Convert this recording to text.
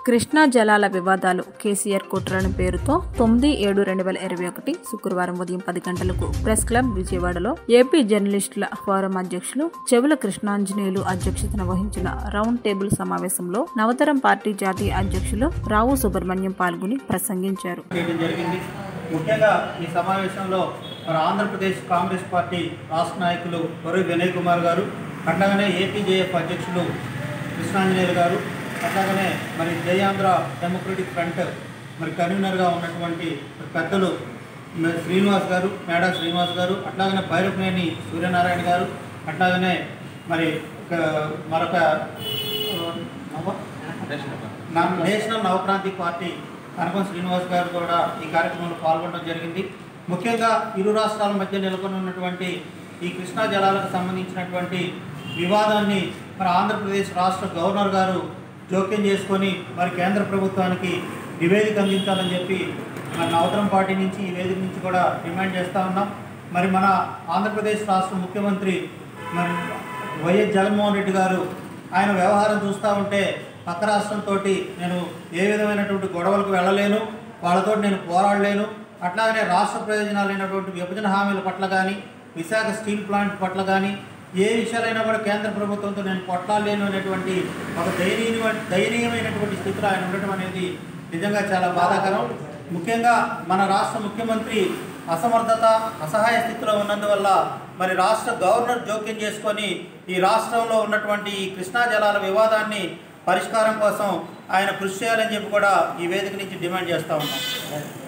కృష్ణా జలాల వివాదాలు కేసీఆర్ కుట్రని పేరుతో తొమ్మిది ఏడు రెండు వేల ఇరవై ఒకటి శుక్రవారం ఉదయం పది గంటలకు ప్రెస్ క్లబ్ విజయవాడలో ఏపీ జర్నలిస్టుల ఫోరం అధ్యక్షులు చెవుల కృష్ణాంజనేయులు అధ్యక్షతన వహించిన రౌండ్ టేబుల్ సమావేశంలో నవతరం పార్టీ జాతీయ అధ్యక్షులు రావు సుబ్రహ్మణ్యం పాల్గొని ప్రసంగించారు చేయడం జరిగింది ముఖ్యంగా ఈ సమావేశంలో మన ఆంధ్రప్రదేశ్ కాంగ్రెస్ పార్టీ రాష్ట్ర నాయకులు కొరవి వినయ్ కుమార్ గారు అట్లాగనే ఏపీజేఎఫ్ అధ్యక్షులు కృష్ణాంజనేయులు గారు అట్లాగనే మరి జయాంధ్ర డెమోక్రటిక్ ఫ్రంట్ మరి కన్వీనర్గా ఉన్నటువంటి పెద్దలు మ- శ్రీనివాస్ గారు మేడా శ్రీనివాస్ గారు అట్లాగనే భైరవనేని సూర్యనారాయణ గారు అట్లాగనే మరి ఒక మరొక ఆ, నవ- నా నేషనల్ నవక్రాంతి పార్టీ కనకం శ్రీనివాస్ గారు కూడా ఈ కార్యక్రమంలో పాల్గొనడం జరిగింది ముఖ్యంగా ఇరు రాష్ట్రాల మధ్య నెలకొని ఉన్నటువంటి ఈ కృష్ణా జలాలకు సంబంధించినటువంటి వివాదాన్ని మరి ఆంధ్రప్రదేశ్ రాష్ట్ర గవర్నర్ గారు జోక్యం చేసుకొని మరి కేంద్ర ప్రభుత్వానికి నివేదిక అందించాలని చెప్పి మరి నవతరం పార్టీ నుంచి ఈ వేదిక నుంచి కూడా డిమాండ్ చేస్తూ ఉన్నాం మరి మన ఆంధ్రప్రదేశ్ రాష్ట్ర ముఖ్యమంత్రి మరి వైఎస్ జగన్మోహన్ రెడ్డి గారు ఆయన వ్యవహారం చూస్తూ ఉంటే పక్క రాష్ట్రంతో నేను ఏ విధమైనటువంటి గొడవలకు వెళ్ళలేను వాళ్ళతో నేను పోరాడలేను అట్లాగనే రాష్ట్ర ప్రయోజనాలైనటువంటి విభజన హామీల పట్ల కానీ విశాఖ స్టీల్ ప్లాంట్ పట్ల కానీ ఏ విషయాలైనా కూడా కేంద్ర ప్రభుత్వంతో నేను కొట్లాడలేను అనేటువంటి ఒక దయనీయ దయనీయమైనటువంటి స్థితిలో ఆయన ఉండటం అనేది నిజంగా చాలా బాధాకరం ముఖ్యంగా మన రాష్ట్ర ముఖ్యమంత్రి అసమర్థత అసహాయ స్థితిలో ఉన్నందువల్ల మరి రాష్ట్ర గవర్నర్ జోక్యం చేసుకొని ఈ రాష్ట్రంలో ఉన్నటువంటి ఈ కృష్ణా జలాల వివాదాన్ని పరిష్కారం కోసం ఆయన కృషి చేయాలని చెప్పి కూడా ఈ వేదిక నుంచి డిమాండ్ చేస్తూ ఉన్నాం